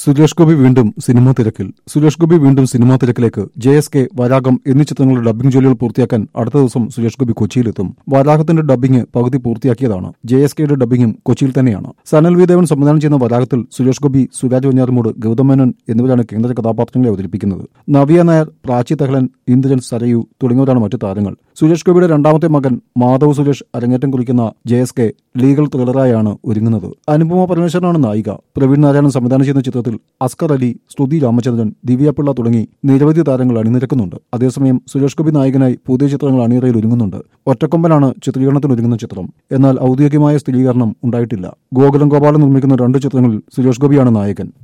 സുരേഷ് ഗോപി വീണ്ടും സിനിമാ തിരക്കിൽ സുരേഷ് ഗോപി വീണ്ടും സിനിമാ തിരക്കിലേക്ക് ജെ എസ് കെ വരാഗം എന്നീ ചിത്രങ്ങളുടെ ഡബ്ബിംഗ് ജോലികൾ പൂർത്തിയാക്കാൻ അടുത്ത ദിവസം സുരേഷ് ഗോപി കൊച്ചിയിലെത്തും വരാഗത്തിന്റെ ഡബ്ബിംഗ് പകുതി പൂർത്തിയാക്കിയതാണ് ജെ എസ് കെയുടെ ഡബ്ബിംഗും കൊച്ചിയിൽ തന്നെയാണ് സനൽ വി ദേവൻ സംവിധാനം ചെയ്യുന്ന വരാഗത്തിൽ സുരേഷ് ഗോപി സുരാജ് വഞ്ഞാറുമൂട് ഗൗതം മേനോൻ എന്നിവരാണ് കേന്ദ്ര കഥാപാത്രങ്ങളെ അവതരിപ്പിക്കുന്നത് നവ്യ നായർ പ്രാചി തഹലൻ ഇന്ദ്രൻ സരയു തുടങ്ങിയവരാണ് മറ്റു താരങ്ങൾ സുരേഷ് ഗോപിയുടെ രണ്ടാമത്തെ മകൻ മാധവ് സുരേഷ് അരങ്ങേറ്റം കുറിക്കുന്ന ജെ എസ് കെ ലീഗൽ ത്രില്ലറായാണ് ഒരുങ്ങുന്നത് അനുപമ പരമേശ്വരനാണ് നായിക പ്രവീൺ നാരായണൻ സംവിധാനം ചെയ്യുന്ന ചിത്രത്തിൽ അസ്കർ അലി സ്തുതി രാമചന്ദ്രൻ ദിവ്യപിള്ള തുടങ്ങി നിരവധി താരങ്ങൾ അണിനിരക്കുന്നുണ്ട് അതേസമയം സുരേഷ് ഗോപി നായകനായി പുതിയ ചിത്രങ്ങൾ അണിയറയിൽ ഒരുങ്ങുന്നുണ്ട് ഒറ്റക്കൊമ്പനാണ് ചിത്രീകരണത്തിന് ഒരുങ്ങുന്ന ചിത്രം എന്നാൽ ഔദ്യോഗികമായ സ്ഥിരീകരണം ഉണ്ടായിട്ടില്ല ഗോകുലം ഗോപാലൻ നിർമ്മിക്കുന്ന രണ്ട് ചിത്രങ്ങളിൽ സുരേഷ് ഗോപിയാണ് നായകൻ